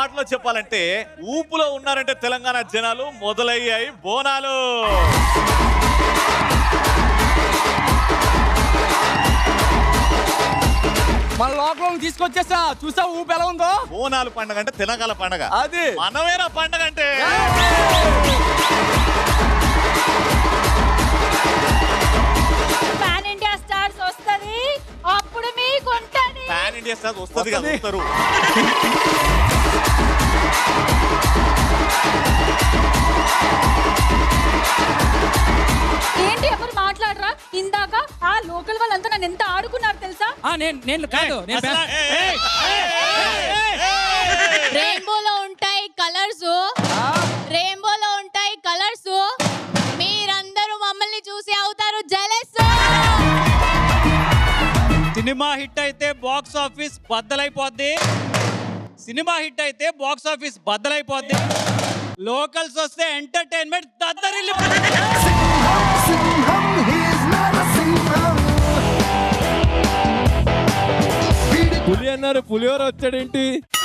మాటలో చెప్పాలంటే ఊపులో ఉన్నారంటే తెలంగాణ జనాలు మొదలయ్యాయి బోనాలు మన లోకల్ తీసుకొచ్చేసా చూసా ఊపి ఎలా ఉందో బోనాలు పండగ అంటే తెలంగాణ పండగ అది మనమేనా పండగ అంటే పాన్ ఇండియా స్టార్స్ వస్తది అప్పుడు మీకు ఉంటది పాన్ ఇండియా స్టార్ వస్తుంది కదా వస్తది. వస్తారు ఏంటి ఎవరు మాట్లాడరా ఇందాక ఆ లోకల్ వాళ్ళంతా నన్ను ఎంత ఆడుకున్నారు తెలుసా ఆ, నేను నేను కాదు నేను అసలు- బ్యా- ఏయ్, ఏయ్, ఏయ్, ఏయ్. రెయిన్బోలో ఉంటాయి కలర్స్ రెయిన్బోలో ఉంటాయి కలర్స్ మీరందరూ మమ్మల్ని చూసి అవుతారు జలస్ సినిమా హిట్ అయితే బాక్స్ ఆఫీస్ బద్దలైపోద్ది సినిమా హిట్ అయితే బాక్స్ ఆఫీస్ బద్దలైపోద్ది లోకల్స్ వస్తే ఎంటర్టైన్మెంట్ దద్దరిల్లి పులి అన్నారు పులిహోర వచ్చాడేంటి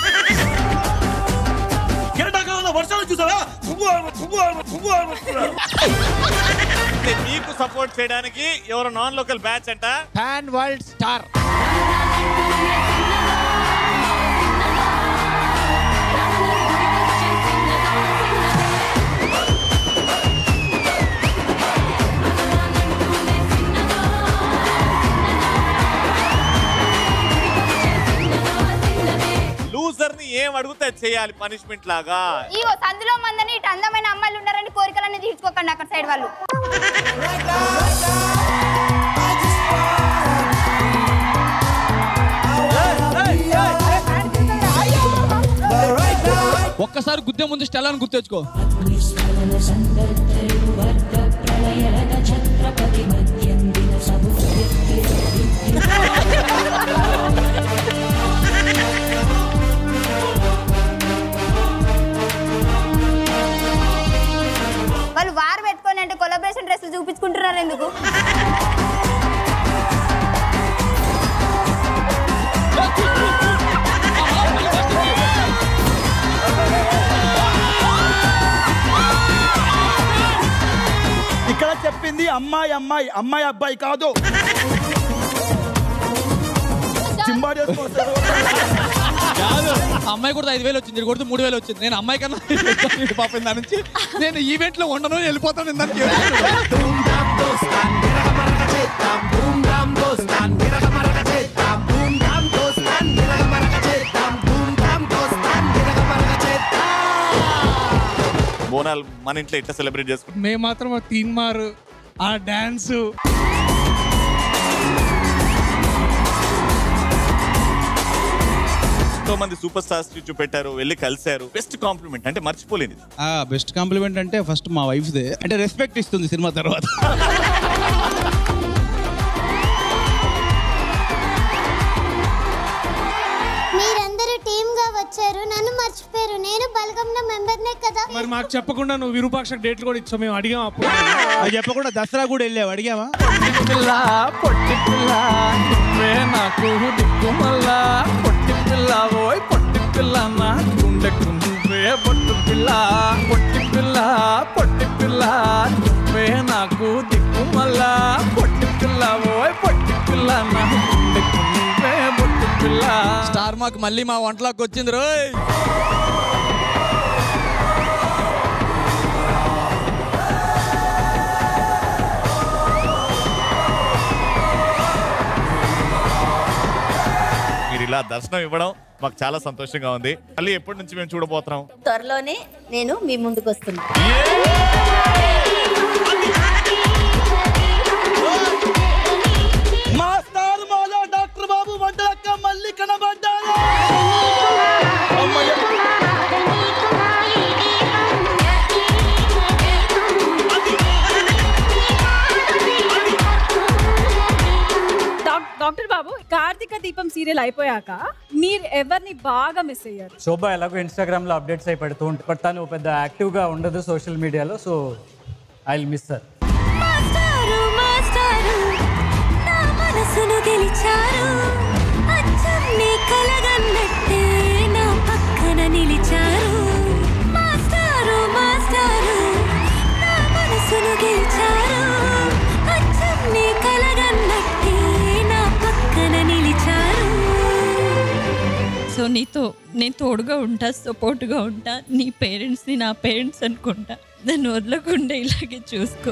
అంటే మీకు సపోర్ట్ చేయడానికి ఎవరు నాన్ లోకల్ బ్యాచ్ అంట ఫ్యాన్ వరల్డ్ స్టార్ లూజర్ ని ఏం అడిగితే అది చేయాలి పనిష్మెంట్ లాగా ఇగో సందులో మందని ఇటు అందమైన అమ్మాయిలు ఉన్నారని కోరికలన్నీ తీర్చుకోకండి అక్కడ సైడ్ వాళ్ళు ఒక్కసారి గుద్దే ముందు స్టెల్లాన్ని గుర్తెచ్చుకో వాళ్ళు వారు పెట్టుకొని అంటే కొలబరేషన్ డ్రెస్సులు చూపించుకుంటున్నారు ఎందుకు ఇక్కడ చెప్పింది అమ్మాయి అమ్మాయి అమ్మాయి అబ్బాయి కాదు చింబాడి వేసుకొస్తారు. కాదు అమ్మాయి కూడా ఐదు వేలు వచ్చింది ఇది కొడితే మూడు వేలు వచ్చింది నేను అమ్మాయి కన్నా పాపం దాని నుంచి నేను ఈవెంట్ లో ఉండను వెళ్ళిపోతాను దానికి బోనాలు మన ఇంట్లో ఇట్లా సెలబ్రేట్ చేసుకుంటాం మేము మాత్రం ఆ తీన్ మారు ఆ డాన్స్ ఎంతో మంది సూపర్ స్టార్స్ చూపెట్టారు వెళ్ళి కలిశారు బెస్ట్ కాంప్లిమెంట్ అంటే మర్చిపోలేనిది బెస్ట్ కాంప్లిమెంట్ అంటే ఫస్ట్ మా వైఫ్ దే అంటే రెస్పెక్ట్ ఇస్తుంది సినిమా తర్వాత మీరందరూ టీమ్ గా వచ్చారు నన్ను మర్చిపోయారు నేను బలగంలో మెంబర్నే కదా మరి మాకు చెప్పకుండా నువ్వు విరూపాక్ష డేట్లు కూడా ఇచ్చావు మేము అడిగాం అప్పుడు అది చెప్పకుండా దసరా కూడా వెళ్ళావు అడిగావా పిల్ల పొట్టి పిల్ల నువ్వే నాకు దిక్కు మల్లా పొట్టి పిల్ల ఓయ్ పొట్టి పిల్ల నా గుండెకు నువ్వే పొట్టు పిల్ల పొట్టి పిల్ల పొట్టి పిల్ల నువ్వే నాకు దిక్కు మల్లా పొట్టి పిల్ల ఓయ్ పొట్టి పిల్ల నా గుండెకు నువ్వే పొట్టు పిల్ల స్టార్ మాకు మళ్ళీ మా వంటలోకి వచ్చింది రోయ్ మీరు ఇలా దర్శనం ఇవ్వడం మాకు చాలా సంతోషంగా ఉంది మళ్ళీ ఎప్పటి నుంచి మేము చూడబోతున్నాం త్వరలోనే నేను మీ ముందుకు వస్తున్నా మా స్టార్ మాలో డాక్టర్ బాబు వంటలక్క మళ్ళీ కనబడ్డారు అమ్మయ్య. డాక్- డాక్టర్ బాబు కార్తీక దీపం సీరియల్ అయిపోయాక మీరు ఎవరిని బాగా మిస్ అయ్యారు శోభ ఎలాగో ఇన్స్టాగ్రామ్ లో అప్డేట్స్ అయి పెడుతూ ఉంటుంది బట్ తను పెద్ద యాక్టివ్ గా ఉండదు సోషల్ మీడియాలో so I will miss sir మాస్టారు మాస్టారు నా మనసును గెలిచారు అచ్చం నీ కలగన్నట్టే నా పక్కన నిలిచారు సో నీతో నేను తోడుగా ఉంటా సపోర్ట్గా ఉంటా నీ పేరెంట్స్ని నా పేరెంట్స్ అనుకుంటా నన్ను వదలకుండా ఇలాగే చూసుకో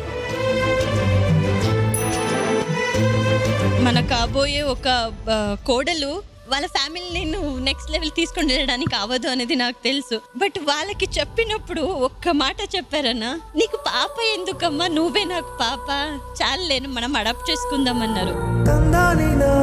మన కాబోయే ఒక ఆ, కోడలు వాళ్ళ ఫ్యామిలీని నువ్వు నెక్స్ట్ లెవెల్ తీసుకొని వెళ్ళడానికి అవ్వదు అనేది నాకు తెలుసు బట్ వాళ్ళకి చెప్పినప్పుడు ఒక్క మాట చెప్పారన్నా నీకు పాప ఎందుకమ్మా నువ్వే నాకు పాప చాలేను మనం అడాప్ట్ చేసుకుందాం అన్నారు తందానినా